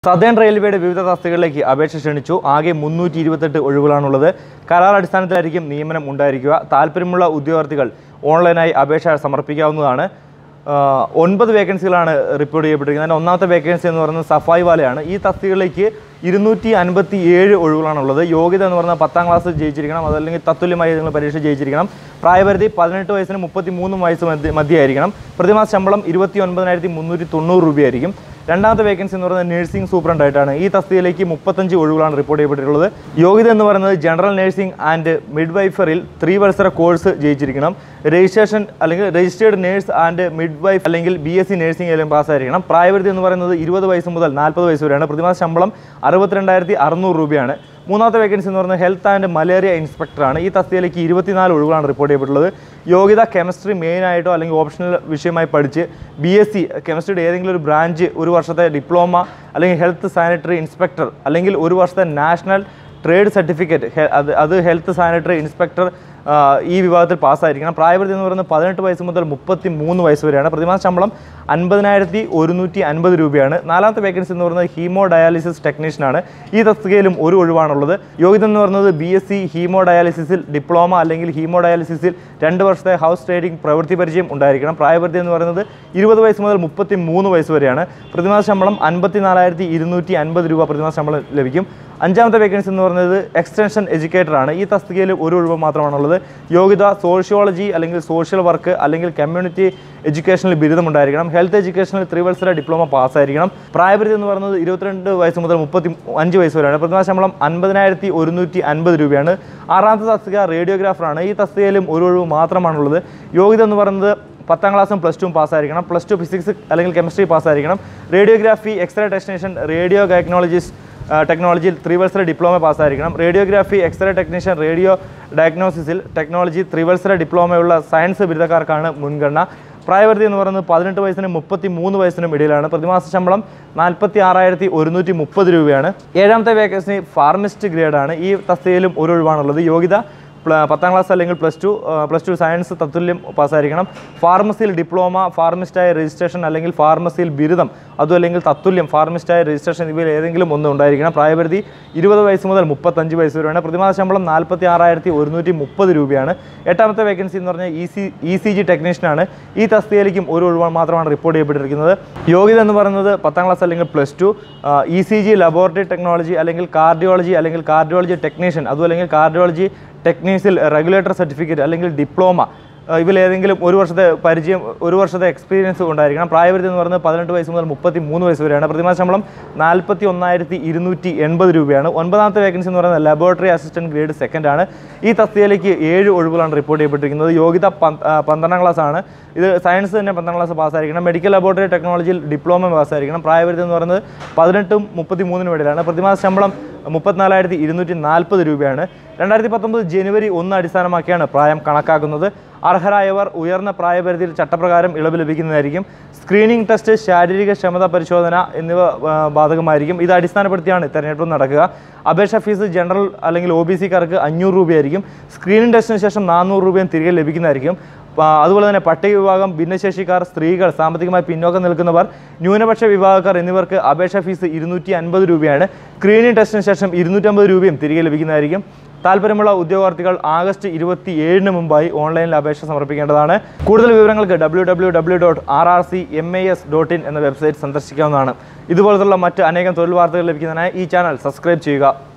southern റെയിൽവേയുടെ വിവിധ തസ്തികകളിലേക്ക് അപേക്ഷ ക്ഷണിച്ചു ആകെ മുന്നൂറ്റി ഇരുപത്തെട്ട് ഒഴിവുകളാണുള്ളത് കരാർ അടിസ്ഥാനത്തിലായിരിക്കും നിയമനം ഉണ്ടായിരിക്കുക താല്പര്യമുള്ള ഉദ്യോഗാർത്ഥികൾ ഓൺലൈനായി അപേക്ഷ സമർപ്പിക്കാവുന്നതാണ് ആ, ഒൻപത് വേക്കൻസികളാണ് റിപ്പോർട്ട് ചെയ്യപ്പെട്ടിരിക്കുന്നത് അതിൻ്റെ ഒന്നാമത്തെ വേക്കൻസി എന്ന് പറയുന്നത് സഫായി വാലയാണ് ഈ തസ്തികകളിലേക്ക് ഇരുന്നൂറ്റി അൻപത്തി ഏഴ് ഒഴിവുകളാണുള്ളത് യോഗ്യത എന്ന് പറഞ്ഞാൽ പത്താം ക്ലാസ് ജയിച്ചിരിക്കണം അതല്ലെങ്കിൽ തത്തുല്യമായി ഏതെങ്കിലും പരീക്ഷ ജയിച്ചിരിക്കണം പ്രായപരിധി പതിനെട്ട് വയസ്സിന് മുപ്പത്തി മൂന്ന് വയസ്സ് മധ്യ മധ്യയായിരിക്കണം പ്രതിമാസ ശമ്പളം ഇരുപത്തി ഒൻപതിനായിരത്തി മുന്നൂറ്റി തൊണ്ണൂറ് രൂപയായിരിക്കും രണ്ടാമത്തെ വേക്കൻസി എന്ന് പറയുന്നത് നഴ്സിംഗ് സൂപ്രണ്ട് ആയിട്ടാണ് ഈ തസ്തികയിലേക്ക് മുപ്പത്തഞ്ച് ഒഴിവുകളാണ് റിപ്പോർട്ട് ചെയ്യപ്പെട്ടിട്ടുള്ളത് യോഗ്യത എന്ന് പറയുന്നത് ജനറൽ നഴ്സിംഗ് ആൻഡ് മിഡ്വൈഫറിൽ ത്രീ വത്സര കോഴ്സ് ജയിച്ചിരിക്കണം രജിസ്ട്രേഷൻ അല്ലെങ്കിൽ രജിസ്റ്റേർഡ് നേഴ്സ് ആൻഡ് മിഡ്വൈഫ് അല്ലെങ്കിൽ ബി എസ് സി നഴ്സിംഗ് എല്ലാം പാസ്സായിരിക്കണം പ്രായപരിധി എന്ന് പറയുന്നത് ഇരുപത് വയസ്സ് മുതൽ നാൽപ്പത് വയസ്സ് വരെയാണ് പ്രതിമാസ ശമ്പളം അറുപത്തിരണ്ടായിരത്തി അറുന്നൂറ് രൂപയാണ് മൂന്നാമത്തെ വേക്കൻസി എന്ന് പറയുന്നത് ഹെൽത്ത് ആൻഡ് മലേറിയ ഇൻസ്പെക്ടറാണ് ഈ തസ്തികയിലേക്ക് ഇരുപത്തിനാല് ഒഴിവുകളാണ് റിപ്പോർട്ട് ചെയ്യപ്പെട്ടുള്ളത് യോഗ്യത കെമിസ്ട്രി മെയിൻ ആയിട്ടോ അല്ലെങ്കിൽ ഓപ്ഷണൽ വിഷയമായി പഠിച്ച് ബി എസ് സി കെമിസ്ട്രിയുടെ ഏതെങ്കിലും ഒരു ബ്രാഞ്ച് ഒരു വർഷത്തെ ഡിപ്ലോമ അല്ലെങ്കിൽ ഹെൽത്ത് സാനിറ്ററി ഇൻസ്പെക്ടർ അല്ലെങ്കിൽ ഒരു വർഷത്തെ നാഷണൽ ട്രേഡ് സർട്ടിഫിക്കറ്റ് അത് അത് ഹെൽത്ത് സാനിറ്ററി ഇൻസ്പെക്ടർ ആ, ഈ വിഭാഗത്തിൽ പാസ്സായിരിക്കണം പ്രായപരിധി എന്ന് പറയുന്നത് പതിനെട്ട് വയസ്സ് മുതൽ മുപ്പത്തി മൂന്ന് വയസ്സ് വരെയാണ് പ്രതിമാസ ശമ്പളം അൻപതിനായിരത്തി ഒരുന്നൂറ്റി അൻപത് രൂപയാണ് നാലാമത്തെ വേക്കൻസി എന്ന് പറയുന്നത് ഹീമോ ഡയാലിസിസ് ടെക്നീഷ്യനാണ് ഈ തസ്തികയിലും ഒരു ഒഴിവാണുള്ളത് യോഗ്യത എന്ന് പറയുന്നത് ബി എസ് സി ഹീമോ ഡയാലിസിസിൽ ഡിപ്ലോമ അല്ലെങ്കിൽ ഹീമോ ഡയാലിസിസിൽ രണ്ട് വർഷത്തെ ഹൗസ് ട്രേഡിംഗ് പ്രവൃത്തി പരിചയം ഉണ്ടായിരിക്കണം പ്രായപരിധി എന്ന് പറയുന്നത് ഇരുപത് വയസ്സ് മുതൽ മുപ്പത്തി മൂന്ന് വയസ്സ് വരെയാണ് പ്രതിമാസ ശമ്പളം അൻപത്തി നാലായിരത്തി ഇരുന്നൂറ്റി അൻപത് രൂപ പ്രതിമാസ ശമ്പളം ലഭിക്കും അഞ്ചാമത്തെ വേക്കൻസി എന്ന് പറയുന്നത് എക്സ്റ്റൻഷൻ എഡ്യൂക്കേറ്റർ ആണ് ഈ തസ്തികയിൽ ഒരു ഒഴിവ് മാത്രമാണുള്ളത് യോഗ്യത സോഷ്യോളജി അല്ലെങ്കിൽ സോഷ്യൽ വർക്ക് അല്ലെങ്കിൽ കമ്മ്യൂണിറ്റി എഡ്യൂക്കേഷനിൽ ബിരുദം ഉണ്ടായിരിക്കണം ഹെൽത്ത് എഡ്യൂക്കേഷനിൽ ത്രിവത്സര ഡിപ്ലോമ പാസ്സായിരിക്കണം പ്രായപരിധി എന്ന് പറയുന്നത് ഇരുപത്തിരണ്ട് വയസ്സ് മുതൽ മുപ്പത്തി അഞ്ച് വയസ്സ് വരെയാണ് പ്രതിമാസ ശമ്പളം അൻപതിനായിരത്തി ഒരുന്നൂറ്റി അൻപത് രൂപയാണ് ആറാമത്തെ തസ്തിക റേഡിയോഗ്രാഫറാണ് ഈ തസ്തികയിലും ഒരു ഒഴിവ് മാത്രമാണുള്ളത് യോഗ്യത എന്ന് പറയുന്നത് പത്താം ക്ലാസ്സും പ്ലസ് ടുവും പാസ്സായിരിക്കണം പ്ലസ് ടു ഫിസിക്സ് അല്ലെങ്കിൽ കെമിസ്ട്രി പാസ്സായിരിക്കണം റേഡിയോഗ്രാഫി എക്സ്റേ ടെക്നീഷ്യൻ റേഡിയോ ഗൈക്നോളജിസ്റ്റ് ടെക്നോളജിയിൽ ത്രിവത്സര ഡിപ്ലോമ പാസ്സായിരിക്കണം റേഡിയോഗ്രാഫി എക്സ്റേ ടെക്നീഷ്യൻ റേഡിയോ ഡയഗ്നോസിസിൽ ടെക്നോളജി ത്രിവത്സര ഡിപ്ലോമയുള്ള സയൻസ് ബിരുദക്കാർക്കാണ് മുൻഗണന പ്രായപരിധി എന്ന് പറയുന്നത് പതിനെട്ട് വയസ്സിനും മുപ്പത്തി മൂന്ന് വയസ്സിനും ഇടയിലാണ് പ്രതിമാസ ശമ്പളം നാൽപ്പത്തി ആറായിരത്തി ഒരുന്നൂറ്റി മുപ്പത് രൂപയാണ് ഏഴാമത്തെ വേക്കൻസി ഫാർമിസ്റ്റ് ഗ്രേഡാണ് ഈ തസ്തികയിലും ഒരു ഒഴിവാണുള്ളത് യോഗ്യത പ്ല- പത്താം ക്ലാസ് അല്ലെങ്കിൽ plus two plus two science തത്തുല്യം പാസ്സായിരിക്കണം ഫാർമസിയിൽ ഡിപ്ലോമ ഫാർമിസ്റ്റായ രജിസ്ട്രേഷൻ അല്ലെങ്കിൽ ഫാർമസിയിൽ ബിരുദം അതും അല്ലെങ്കിൽ തത്തുല്യം ഫാർമിസ്റ്റായ രജിസ്ട്രേഷൻ ഇവയിൽ ഏതെങ്കിലും ഒന്ന് ഉണ്ടായിരിക്കണം പ്രായപരിധി ഇരുപത് വയസ്സ് മുതൽ മുപ്പത്തഞ്ച് വയസ്സ് വരെയാണ് പ്രതിമാസ ശമ്പളം നാൽപ്പത്തി ആറായിരത്തി ഒരുന്നൂറ്റി മുപ്പത് രൂപയാണ് എട്ടാമത്തെ വേക്കൻസി എന്ന് പറഞ്ഞാൽ E C E C G ടെക്നീഷ്യനാണ് ഈ തസ്തികയിലേക്കും ഒരു ഒഴിവ് മാത്രമാണ് റിപ്പോർട്ട് ചെയ്യപ്പെട്ടിരിക്കുന്നത് യോഗ്യത എന്ന് പറയുന്നത് പത്താം ക്ലാസ് അല്ലെങ്കിൽ plus two E C G laboratory technology അല്ലെങ്കിൽ കാർഡിയോളജി അല്ലെങ്കിൽ കാർഡിയോളജി ടെക്നീഷ്യൻ അതും അല്ലെങ്കിൽ കാർഡിയോളജി ടെക്നീഷ്യൽ റെഗുലേറ്റർ സർട്ടിഫിക്കറ്റ് അല്ലെങ്കിൽ ഡിപ്ലോമ ഇതിൽ ഏതെങ്കിലും ഒരു വർഷത്തെ പരിചയം ഒരു വർഷത്തെ എക്സ്പീരിയൻസ് ഉണ്ടായിരിക്കണം പ്രായപരിധി എന്ന് പറയുന്നത് പതിനെട്ട് വയസ്സ് മുതൽ മുപ്പത്തി മൂന്ന് വയസ്സ് വരെയാണ് പ്രതിമാസ ശമ്പളം നാൽപ്പത്തി ഒന്നായിരത്തി ഇരുന്നൂറ്റി എൺപത് രൂപയാണ് ഒൻപതാമത്തെ വേക്കൻസി എന്ന് പറയുന്നത് ലബോറട്ടറി അസിസ്റ്റന്റ് ഗ്രേഡ് സെക്കൻഡ് ആണ് ഈ തസ്തികയിലേക്ക് ഏഴ് ഒഴിവുകളാണ് റിപ്പോർട്ട് ചെയ്യപ്പെട്ടിരിക്കുന്നത് യോഗ്യത പന്ത്- ആ, പന്ത്രണ്ടാം ക്ലാസ് ആണ് ഇത് സയൻസ് തന്നെ പന്ത്രണ്ടാം ക്ലാസ് പാസ്സായിരിക്കണം മെഡിക്കൽ ലബോറട്ടറി ടെക്നോളജിയിൽ ഡിപ്ലോമ പാസ്സായിരിക്കണം പ്രായപരിധി എന്ന് പറയുന്നത് പതിനെട്ടും മുപ്പത്തി മൂന്നിനും ഇടയിലാണ് പ്രതിമാസ ശമ്പളം മുപ്പത്തിനാലായിരത്തി ഇരുന്നൂറ്റി നാൽപ്പത് രൂപയാണ് രണ്ടായിരത്തി പത്തൊമ്പത് ജനുവരി ഒന്ന് അടിസ്ഥാനമാക്കിയാണ് പ്രായം കണക്കാക്കുന്നത് അർഹരായവർ ഉയർന്ന പ്രായപരിധിയിൽ ചട്ടപ്രകാരം ഇളവ് ലഭിക്കുന്നതായിരിക്കും സ്ക്രീനിംഗ് ടെസ്റ്റ് ശാരീരിക ക്ഷമതാ പരിശോധന എന്നിവ ആ, ബാധകമായിരിക്കും ഇത് അടിസ്ഥാനപ്പെടുത്തിയാണ് തെരഞ്ഞെടുപ്പ് നടക്കുക അപേക്ഷ ഫീസ് ജനറൽ അല്ലെങ്കിൽ ഒ ബി സിക്കാർക്ക് അഞ്ഞൂറ് രൂപയായിരിക്കും സ്ക്രീനിംഗ് ടെസ്റ്റിന് ശേഷം നാനൂറ് രൂപയും തിരികെ ലഭിക്കുന്നതായിരിക്കും ആ, അതുപോലെ തന്നെ പട്ടിക വിഭാഗം ഭിന്നശേഷിക്കാർ സ്ത്രീകൾ സാമ്പത്തികമായി പിന്നോക്കം നിൽക്കുന്നവർ ന്യൂനപക്ഷ വിഭാഗക്കാർ എന്നിവർക്ക് അപേക്ഷാ ഫീസ് ഇരുന്നൂറ്റി അൻപത് രൂപയാണ് സ്ക്രീനിംഗ് ടെസ്റ്റിന് ശേഷം ഇരുന്നൂറ്റമ്പത് രൂപയും തിരികെ ലഭിക്കുന്നതായിരിക്കും താല്പര്യമുള്ള ഉദ്യോഗാർത്ഥികൾ ആഗസ്റ്റ് ഇരുപത്തി ഏഴിന് മുമ്പായി ഓൺലൈനിൽ അപേക്ഷ സമർപ്പിക്കേണ്ടതാണ് കൂടുതൽ വിവരങ്ങൾക്ക് W W W dot R R C M A S dot in എന്ന വെബ്സൈറ്റ് സന്ദർശിക്കാവുന്നതാണ് ഇതുപോലത്തുള്ള മറ്റ് അനേകം തൊഴിൽ വാർത്തകൾ ലഭിക്കുന്നതിനായി ഈ ചാനൽ സബ്സ്ക്രൈബ് ചെയ്യുക